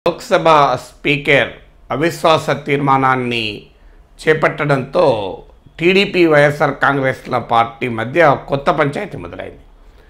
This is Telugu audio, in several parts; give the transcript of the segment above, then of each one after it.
లోక్సభ స్పీకర్ అవిశ్వాస తీర్మానాన్ని చేపట్టడంతో టీడీపీ వైఎస్ఆర్ కాంగ్రెస్ల పార్టీ మధ్య కొత్త పంచాయతీ మొదలైంది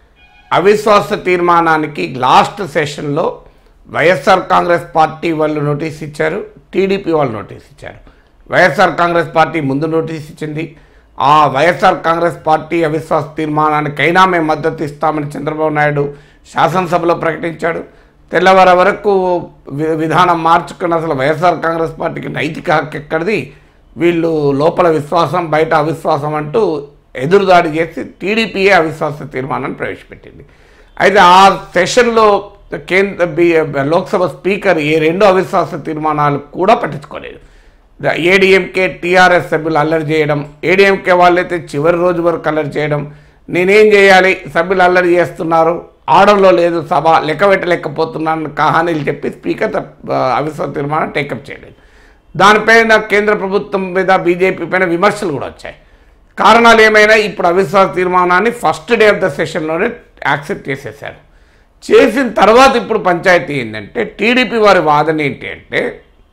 అవిశ్వాస తీర్మానానికి లాస్ట్ సెషన్లో వైఎస్ఆర్ కాంగ్రెస్ పార్టీ వాళ్ళు నోటీస్ ఇచ్చారు టీడీపీ వాళ్ళు నోటీస్ ఇచ్చారు వైఎస్ఆర్ కాంగ్రెస్ పార్టీ ముందు నోటీస్ ఇచ్చింది ఆ వైఎస్ఆర్ కాంగ్రెస్ పార్టీ అవిశ్వాస తీర్మానానికైనా మేము మద్దతు ఇస్తామని చంద్రబాబు నాయుడు శాసనసభలో ప్రకటించాడు తెల్లవార వరకు వి- విధానం మార్చుకున్న అసలు వైఎస్ఆర్ కాంగ్రెస్ పార్టీకి నైతిక హక్కు ఎక్కడిది వీళ్ళు లోపల విశ్వాసం బయట అవిశ్వాసం అంటూ ఎదురుదాడి చేసి టీడీపీయే అవిశ్వాస తీర్మానాన్ని ప్రవేశపెట్టింది అయితే ఆ సెషన్లో కేంద్ర బి- లోక్సభ స్పీకర్ ఈ రెండు అవిశ్వాస తీర్మానాలు కూడా పట్టించుకోలేదు ఏడీఎంకే టీఆర్ఎస్ సభ్యులు అల్లరి చేయడం ఏడీఎంకే వాళ్ళైతే చివరి రోజు వరకు అల్లరి చేయడం నేనేం చేయాలి సభ్యులు అల్లరి చేస్తున్నారు ఆర్డర్లో లేదు సభ లెక్క పెట్టలేకపోతున్నాను కహానీలు చెప్పి స్పీకర్ తప్ప- అవిశ్వాస తీర్మానం టేకప్ చేయలేదు దానిపైన కేంద్ర ప్రభుత్వం మీద బీజేపీ పైన విమర్శలు కూడా వచ్చాయి కారణాలు ఏమైనా ఇప్పుడు అవిశ్వాస తీర్మానాన్ని ఫస్ట్ డే ఆఫ్ ద సెషన్లోనే యాక్సెప్ట్ చేసేసారు చేసిన తర్వాత ఇప్పుడు పంచాయతీ ఏంటంటే టీడీపీ వారి వాదన ఏంటి అంటే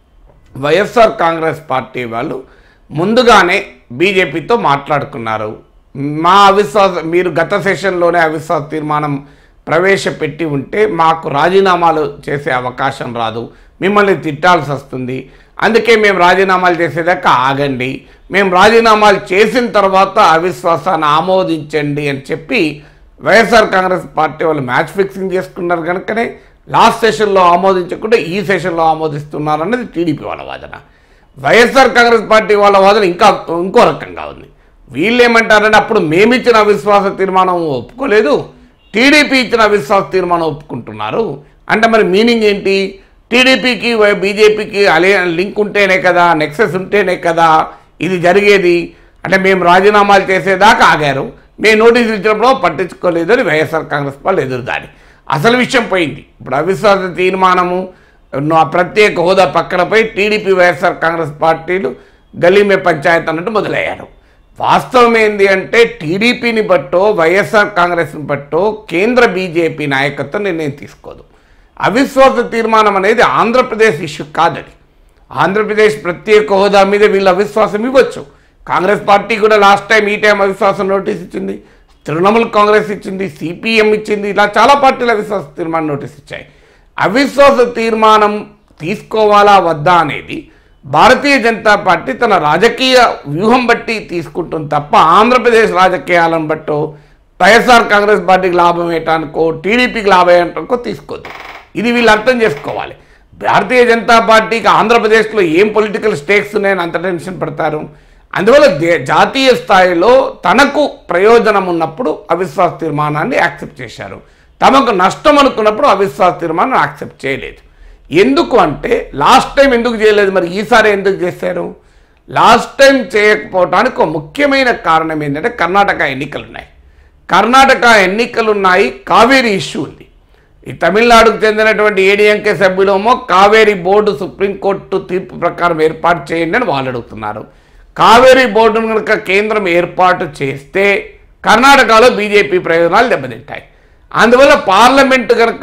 వైఎస్ఆర్ కాంగ్రెస్ పార్టీ వాళ్ళు ముందుగానే బీజేపీతో మాట్లాడుకున్నారు మా అవిశ్వాస మీరు గత సెషన్లోనే అవిశ్వాస తీర్మానం ప్రవేశపెట్టి ఉంటే మాకు రాజీనామాలు చేసే అవకాశం రాదు మిమ్మల్ని తిట్టాల్సి వస్తుంది అందుకే మేము రాజీనామాలు చేసేదాకా ఆగండి మేము రాజీనామాలు చేసిన తర్వాత అవిశ్వాసాన్ని ఆమోదించండి అని చెప్పి వైఎస్ఆర్ కాంగ్రెస్ పార్టీ వాళ్ళు మ్యాచ్ ఫిక్సింగ్ చేసుకున్నారు కనుకనే లాస్ట్ సెషన్లో ఆమోదించకుండా ఈ సెషన్లో ఆమోదిస్తున్నారు అన్నది టీడీపీ వాళ్ళ వాదన వైఎస్ఆర్ కాంగ్రెస్ పార్టీ వాళ్ళ వాదన ఇంకా ఇంకో రకంగా ఉంది వీళ్ళు ఏమంటారంటే అప్పుడు మేమిచ్చిన అవిశ్వాస తీర్మానం ఒప్పుకోలేదు టీడీపీ ఇచ్చిన అవిశ్వాస తీర్మానం ఒప్పుకుంటున్నారు అంటే మరి మీనింగ్ ఏంటి టీడీపీకి బీజేపీకి అలే లింక్ ఉంటేనే కదా నెక్సెస్ ఉంటేనే కదా ఇది జరిగేది అంటే మేము రాజీనామాలు చేసేదాకా ఆగారు మేము నోటీసులు ఇచ్చినప్పుడు పట్టించుకోలేదు అని వైఎస్ఆర్ కాంగ్రెస్ వాళ్ళు ఎదురుదాడి అసలు విషయం పోయింది ఇప్పుడు అవిశ్వాస తీర్మానము నా ప్రత్యేక హోదా పక్కన పోయి టీడీపీ వైఎస్ఆర్ కాంగ్రెస్ పార్టీలు గలీమే పంచాయత్ అన్నట్టు మొదలయ్యారు వాస్తవం ఏంది అంటే టీడీపీని బట్టో వైఎస్ఆర్ కాంగ్రెస్ని బట్టో కేంద్ర బీజేపీ నాయకత్వం నిర్ణయం తీసుకోదు అవిశ్వాస తీర్మానం అనేది ఆంధ్రప్రదేశ్ ఇష్యూ కాదది ఆంధ్రప్రదేశ్ ప్రత్యేక హోదా మీద వీళ్ళు అవిశ్వాసం ఇవ్వచ్చు కాంగ్రెస్ పార్టీ కూడా లాస్ట్ టైం ఈ టైం అవిశ్వాసం నోటీస్ ఇచ్చింది తృణమూల్ కాంగ్రెస్ ఇచ్చింది సిపిఎం ఇచ్చింది ఇలా చాలా పార్టీలు అవిశ్వాస తీర్మానం నోటీస్ ఇచ్చాయి అవిశ్వాస తీర్మానం తీసుకోవాలా వద్దా అనేది భారతీయ జనతా పార్టీ తన రాజకీయ వ్యూహం బట్టి తీసుకుంటుంది తప్ప ఆంధ్రప్రదేశ్ రాజకీయాలను బట్టో వైఎస్ఆర్ కాంగ్రెస్ పార్టీకి లాభం వేయటానికో టీడీపీకి లాభం వేయటానికో తీసుకోవద్దు ఇది వీళ్ళు అర్థం చేసుకోవాలి భారతీయ జనతా పార్టీకి ఆంధ్రప్రదేశ్లో ఏం పొలిటికల్ స్టేక్స్ ఉన్నాయని అంత టెన్షన్ పడతారు అందువల్ల దే- జాతీయ స్థాయిలో తనకు ప్రయోజనం ఉన్నప్పుడు అవిశ్వాస తీర్మానాన్ని యాక్సెప్ట్ చేశారు తమకు నష్టం అనుకున్నప్పుడు అవిశ్వాస తీర్మానం యాక్సెప్ట్ చేయలేదు ఎందుకు అంటే లాస్ట్ టైం ఎందుకు చేయలేదు మరి ఈసారి ఎందుకు చేశారు లాస్ట్ టైం చేయకపోవటానికి ఒక ముఖ్యమైన కారణం ఏంటంటే కర్ణాటక ఎన్నికలు ఉన్నాయి కర్ణాటక ఎన్నికలు ఉన్నాయి కావేరీ ఇష్యూ ఉంది ఈ తమిళనాడుకు చెందినటువంటి ఏడీఎంకే సభ్యులేమో కావేరీ బోర్డు సుప్రీంకోర్టు తీర్పు ప్రకారం ఏర్పాటు చేయండి అని వాళ్ళు అడుగుతున్నారు కావేరీ బోర్డును కనుక కేంద్రం ఏర్పాటు చేస్తే కర్ణాటకలో బీజేపీ ప్రయోజనాలు దెబ్బతింటాయి అందువల్ల పార్లమెంటు కనుక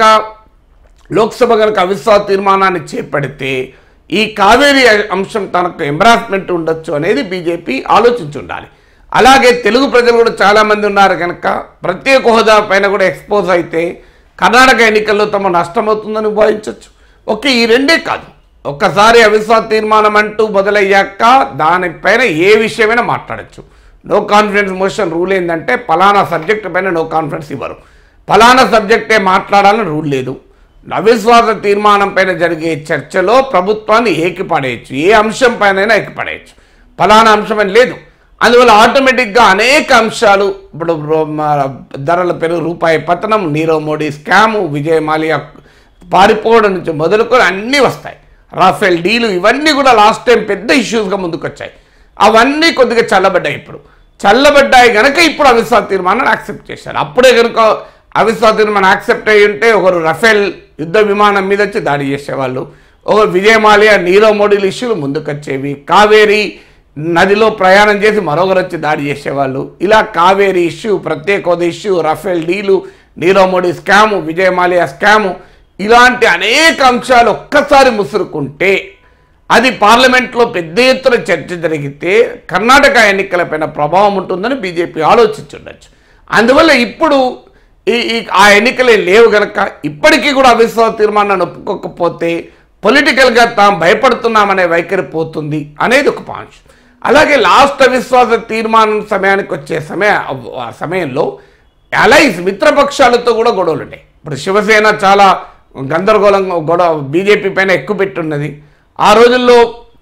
లోక్సభ కనుక అవిశ్వాస తీర్మానాన్ని చేపడితే ఈ కావేరీ అంశం తనకు ఎంబరాస్మెంట్ ఉండొచ్చు అనేది బీజేపీ ఆలోచించి ఉండాలి అలాగే తెలుగు ప్రజలు కూడా చాలామంది ఉన్నారు కనుక ప్రత్యేక హోదా పైన కూడా ఎక్స్పోజ్ అయితే కర్ణాటక ఎన్నికల్లో తమ నష్టమవుతుందని భావించవచ్చు ఓకే ఈ రెండే కాదు ఒక్కసారి అవిశ్వాస తీర్మానం అంటూ మొదలయ్యాక దానిపైన ఏ విషయమైనా మాట్లాడచ్చు నో కాన్ఫిడెన్స్ మోషన్ రూల్ ఏంటంటే పలానా సబ్జెక్ట్ పైన నో కాన్ఫిడెన్స్ ఇవ్వరు పలానా సబ్జెక్టే మాట్లాడాలని రూల్ లేదు అవిశ్వాస తీర్మానం పైన జరిగే చర్చలో ప్రభుత్వాన్ని ఏకిపడేయచ్చు ఏ అంశం పైన ఏకిపడేయచ్చు ఫలానా అంశం అని లేదు అందువల్ల ఆటోమేటిక్గా అనేక అంశాలు ఇప్పుడు రో- మ- ధరల పెరుగు రూపాయి పతనం నీరవ్ మోడీ స్కాము విజయ్ మాలియా పారిపోవడం నుంచి మొదలుకొని అన్నీ వస్తాయి రాఫెల్ డీలు ఇవన్నీ కూడా లాస్ట్ టైం పెద్ద ఇష్యూస్గా ముందుకొచ్చాయి అవన్నీ కొద్దిగా చల్లబడ్డాయి ఇప్పుడు చల్లబడ్డాయి కనుక ఇప్పుడు అవిశ్వాస తీర్మానాన్ని యాక్సెప్ట్ చేశారు అప్పుడే కనుక అవిశ్వాస తీర్మానం యాక్సెప్ట్ అయ్యి ఉంటే ఒకరు రఫేల్ యుద్ధ విమానం మీద వచ్చి దాడి చేసేవాళ్ళు ఒకరు విజయమాలియా నీరవ్ మోడీలు ఇష్యూలు ముందుకొచ్చేవి కావేరీ నదిలో ప్రయాణం చేసి మరొకరు వచ్చి దాడి చేసేవాళ్ళు ఇలా కావేరీ ఇష్యూ ప్రత్యేక హోదా issue Rafale deal Nirav Modi scam Vijay Mallya scam ఇలాంటి అనేక అంశాలు ఒక్కసారి ముసురుకుంటే అది పార్లమెంట్లో పెద్ద ఎత్తున చర్చ జరిగితే కర్ణాటక ఎన్నికలపైన ప్రభావం ఉంటుందని బీజేపీ ఆలోచించుండొచ్చు అందువల్ల ఇప్పుడు ఈ ఈ ఆ ఎన్నికలే లేవు గనక ఇప్పటికీ కూడా అవిశ్వాస తీర్మానాన్ని ఒప్పుకోకపోతే పొలిటికల్గా తాము భయపడుతున్నామనే వైఖరి పోతుంది అనేది ఒక పాయింట్ అలాగే లాస్ట్ అవిశ్వాస తీర్మానం సమయానికి వచ్చే సమయ ఆ సమయంలో అలైన్స్ మిత్రపక్షాలతో కూడా గొడవలు ఉన్నాయి ఇప్పుడు శివసేన చాలా గందరగోళంగా గొడవ బీజేపీ పైన ఎక్కువ పెట్టున్నది ఆ రోజుల్లో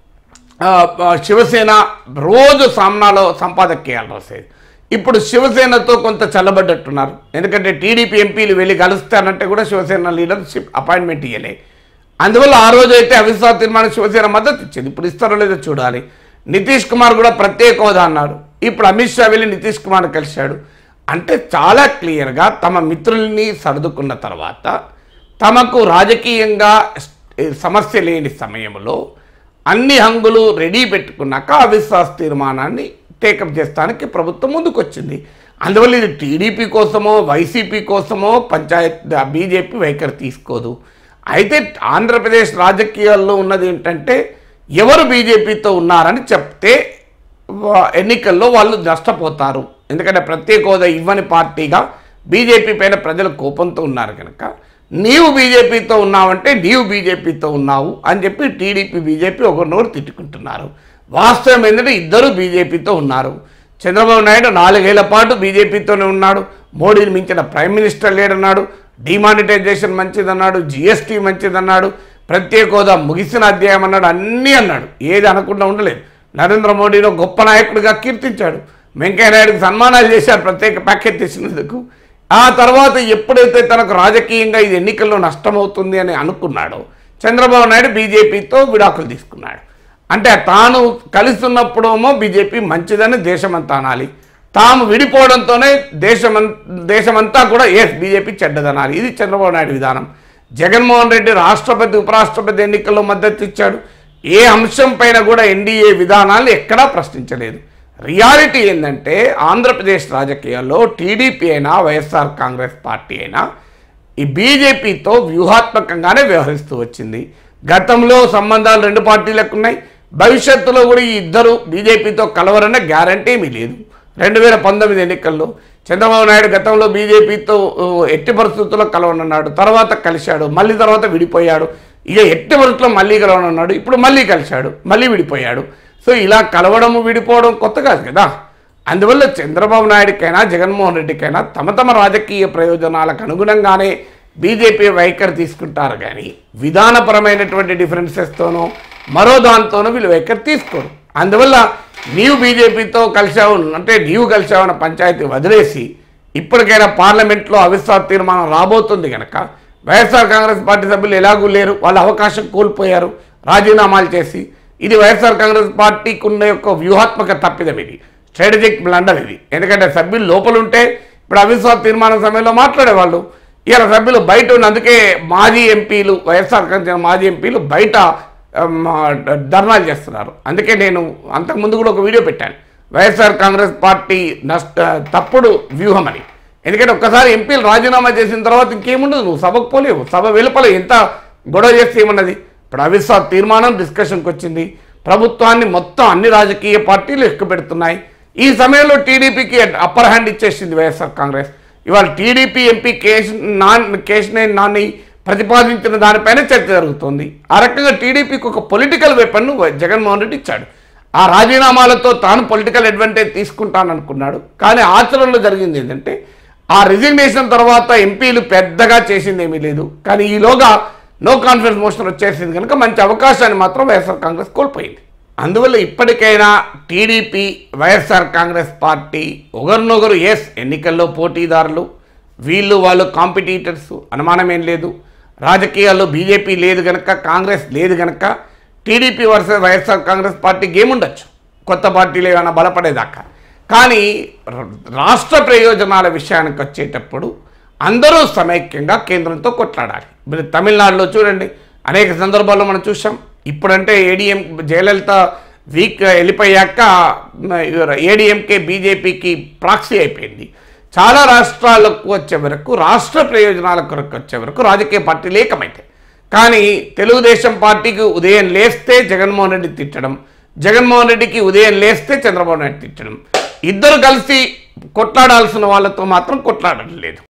ఆ, ఆ, శివసేన రోజు సామ్నాలో సంపాదకీయాలు రాసేది ఇప్పుడు శివసేనతో కొంత చల్లబడ్డట్టున్నారు ఎందుకంటే టీడీపీ ఎంపీలు వెళ్ళి కలుస్తానంటే కూడా శివసేన లీడర్షిప్ అపాయింట్మెంట్ ఇవ్వలే అందువల్ల ఆ రోజు అయితే అవిశ్వాస తీర్మానం శివసేన మద్దతు ఇచ్చింది ఇప్పుడు ఇస్తారో లేదో చూడాలి నితీష్ కుమార్ కూడా ప్రత్యేక హోదా అన్నాడు ఇప్పుడు అమిత్ షా వెళ్ళి నితీష్ కుమార్ కలిశాడు అంటే చాలా క్లియర్గా తమ మిత్రుల్ని సర్దుకున్న తర్వాత తమకు రాజకీయంగా సమస్య లేని సమయంలో అన్ని హంగులు రెడీ పెట్టుకున్నాక అవిశ్వాస తీర్మానాన్ని టేకప్ చేస్తానికి ప్రభుత్వం ముందుకొచ్చింది అందువల్ల ఇది టీడీపీ కోసమో వైసీపీ కోసమో పంచాయత్ బీజేపీ వైఖరి తీసుకోదు అయితే ఆంధ్రప్రదేశ్ రాజకీయాల్లో ఉన్నది ఏంటంటే ఎవరు బీజేపీతో ఉన్నారని చెప్తే వా- ఎన్నికల్లో వాళ్ళు నష్టపోతారు ఎందుకంటే ప్రత్యేక హోదా ఇవ్వని పార్టీగా బీజేపీ పైన ప్రజలు కోపంతో ఉన్నారు కనుక నీవు బీజేపీతో ఉన్నావంటే నీవు బీజేపీతో ఉన్నావు అని చెప్పి టీడీపీ బీజేపీ ఒకరినొకరు తిట్టుకుంటున్నారు వాస్తవం ఏంటంటే ఇద్దరు బీజేపీతో ఉన్నారు చంద్రబాబు నాయుడు నాలుగేళ్ల పాటు బీజేపీతోనే ఉన్నాడు మోడీని మించిన ప్రైమ్ మినిస్టర్ లేడన్నాడు డిమానిటైజేషన్ మంచిదన్నాడు జిఎస్టీ మంచిదన్నాడు ప్రత్యేక హోదా ముగిసిన అధ్యాయం అన్నాడు అన్నీ అన్నాడు ఏది అనకుండా ఉండలేదు నరేంద్ర మోడీని ఒక గొప్ప నాయకుడిగా కీర్తించాడు వెంకయ్య నాయుడుకి సన్మానాలు చేశారు ప్రత్యేక ప్యాకేజ్ తెచ్చినందుకు ఆ తర్వాత ఎప్పుడైతే తనకు రాజకీయంగా ఇది ఎన్నికల్లో నష్టమవుతుంది అని అనుకున్నాడో చంద్రబాబు నాయుడు బీజేపీతో విడాకులు తీసుకున్నాడు అంటే తాను కలిసి ఉన్నప్పుడేమో బీజేపీ మంచిదని దేశమంతా అనాలి తాము విడిపోవడంతోనే దేశమం దేశమంతా కూడా ఎస్ బీజేపీ చెడ్డదనాలి ఇది చంద్రబాబు నాయుడు విధానం జగన్మోహన్ రెడ్డి రాష్ట్రపతి ఉపరాష్ట్రపతి ఎన్నికల్లో మద్దతు ఇచ్చాడు ఏ అంశం పైన కూడా ఎన్డీఏ విధానాలు ఎక్కడా ప్రశ్నించలేదు రియాలిటీ ఏంటంటే ఆంధ్రప్రదేశ్ రాజకీయాల్లో టీడీపీ అయినా వైఎస్ఆర్ కాంగ్రెస్ పార్టీ అయినా ఈ బీజేపీతో వ్యూహాత్మకంగానే వ్యవహరిస్తూ వచ్చింది గతంలో సంబంధాలు రెండు పార్టీలకు ఉన్నాయి భవిష్యత్తులో కూడా ఈ ఇద్దరు బీజేపీతో కలవరనే గ్యారంటీ ఏమీ లేదు రెండు వేల పంతొమ్మిది ఎన్నికల్లో చంద్రబాబు నాయుడు గతంలో బీజేపీతో ఓ, ఎట్టి పరిస్థితుల్లో కలవనన్నాడు తర్వాత కలిశాడు మళ్ళీ తర్వాత విడిపోయాడు ఇక ఎట్టి పరిస్థితుల్లో మళ్ళీ కలవనన్నాడు ఇప్పుడు మళ్ళీ కలిశాడు మళ్ళీ విడిపోయాడు సో ఇలా కలవడము విడిపోవడం కొత్త కాదు కదా అందువల్ల చంద్రబాబు నాయుడికైనా జగన్మోహన్ రెడ్డికైనా తమ తమ రాజకీయ ప్రయోజనాలకు అనుగుణంగానే బీజేపీ వైఖరి తీసుకుంటారు కానీ విధానపరమైనటువంటి డిఫరెన్సెస్తోనో మరో దాంతోనో వీళ్ళు వైఖరి తీసుకోరు అందువల్ల నీవు బీజేపీతో కలిశావు అంటే నీవు కలిశావు అన్న పంచాయతీ వదిలేసి ఇప్పటికైనా పార్లమెంట్లో అవిశ్వాస తీర్మానం రాబోతుంది కనుక వైఎస్ఆర్ కాంగ్రెస్ పార్టీ సభ్యులు ఎలాగూ లేరు వాళ్ళ అవకాశం కోల్పోయారు రాజీనామాలు చేసి ఇది వైఎస్ఆర్ కాంగ్రెస్ పార్టీకి ఉన్న యొక్క వ్యూహాత్మక తప్పిదం ఇది స్ట్రాటజిక్ బ్లండర్ ఇది ఎందుకంటే సభ్యులు లోపల ఉంటే ఇప్పుడు అవిశ్వాస తీర్మానం సమయంలో మాట్లాడేవాళ్ళు ఇలా సభ్యులు బయట ఉన్న అందుకే మాజీ ఎంపీలు వైఎస్ఆర్ కాంగ్రెస్ మాజీ ఎంపీలు బయట ఆమ్, ధర్నాలు చేస్తున్నారు అందుకే నేను అంతకుముందు కూడా ఒక వీడియో పెట్టాను వైఎస్ఆర్ కాంగ్రెస్ పార్టీ నష్ట తప్పుడు వ్యూహం అని ఎందుకంటే ఒక్కసారి ఎంపీలు రాజీనామా చేసిన తర్వాత ఇంకేముండదు నువ్వు సభకు పోలేవు సభ వెలుపల ఎంత గొడవ చేస్తే ఏమన్నది ఇప్పుడు అవిశ్వాస తీర్మానం డిస్కషన్కి వచ్చింది ప్రభుత్వాన్ని మొత్తం అన్ని రాజకీయ పార్టీలు ఎక్కుపెడుతున్నాయి ఈ సమయంలో టీడీపీకి అప్పర్ హ్యాండ్ ఇచ్చేసింది వైఎస్ఆర్ కాంగ్రెస్ ఇవాళ టీడీపీ ఎంపీ కేశ్ నాన్ కేశినేని నాని ప్రతిపాదించిన దానిపైన చర్చ జరుగుతుంది ఆ రకంగా టీడీపీకి ఒక పొలిటికల్ వెపన్ జగన్మోహన్ రెడ్డి ఇచ్చాడు ఆ రాజీనామాలతో తాను పొలిటికల్ అడ్వాంటేజ్ తీసుకుంటాననుకున్నాడు కానీ ఆచరణలో జరిగింది ఏంటంటే ఆ రిజిగ్నేషన్ తర్వాత ఎంపీలు పెద్దగా చేసింది ఏమీ లేదు కానీ ఈలోగా నో కాన్ఫిడెన్స్ మోషన్ వచ్చేసింది కనుక మంచి అవకాశాన్ని మాత్రం వైఎస్ఆర్ కాంగ్రెస్ కోల్పోయింది అందువల్ల ఇప్పటికైనా టీడీపీ వైఎస్ఆర్ కాంగ్రెస్ పార్టీ ఒకరినొకరు ఎస్ ఎన్నికల్లో పోటీదారులు వీళ్ళు వాళ్ళు కాంపిటీటర్స్ అనుమానం ఏం లేదు రాజకీయాల్లో బీజేపీ లేదు గనక కాంగ్రెస్ లేదు గనక టీడీపీ వర్సెస్ వైఎస్ఆర్ కాంగ్రెస్ పార్టీకి ఏముండొచ్చు కొత్త పార్టీలు ఏమైనా బలపడేదాకా కానీ ర- రాష్ట్ర ప్రయోజనాల విషయానికి వచ్చేటప్పుడు అందరూ సమైక్యంగా కేంద్రంతో కొట్లాడాలి మీరు తమిళనాడులో చూడండి అనేక సందర్భాల్లో మనం చూసాం ఇప్పుడంటే ఏడీఎం జయలలిత వీక్ వెళ్ళిపోయాక ఏడీఎంకే బీజేపీకి ప్రాక్సీ అయిపోయింది చాలా రాష్ట్రాలకు వచ్చే వరకు రాష్ట్ర ప్రయోజనాల కొరకు వచ్చే వరకు రాజకీయ పార్టీలు ఏకమైతాయి కానీ తెలుగుదేశం పార్టీకి ఉదయం లేస్తే జగన్మోహన్ రెడ్డి తిట్టడం జగన్మోహన్ రెడ్డికి ఉదయం లేస్తే చంద్రబాబు నాయుడు తిట్టడం ఇద్దరు కలిసి కొట్లాడాల్సిన వాళ్ళతో మాత్రం కొట్లాడడం లేదు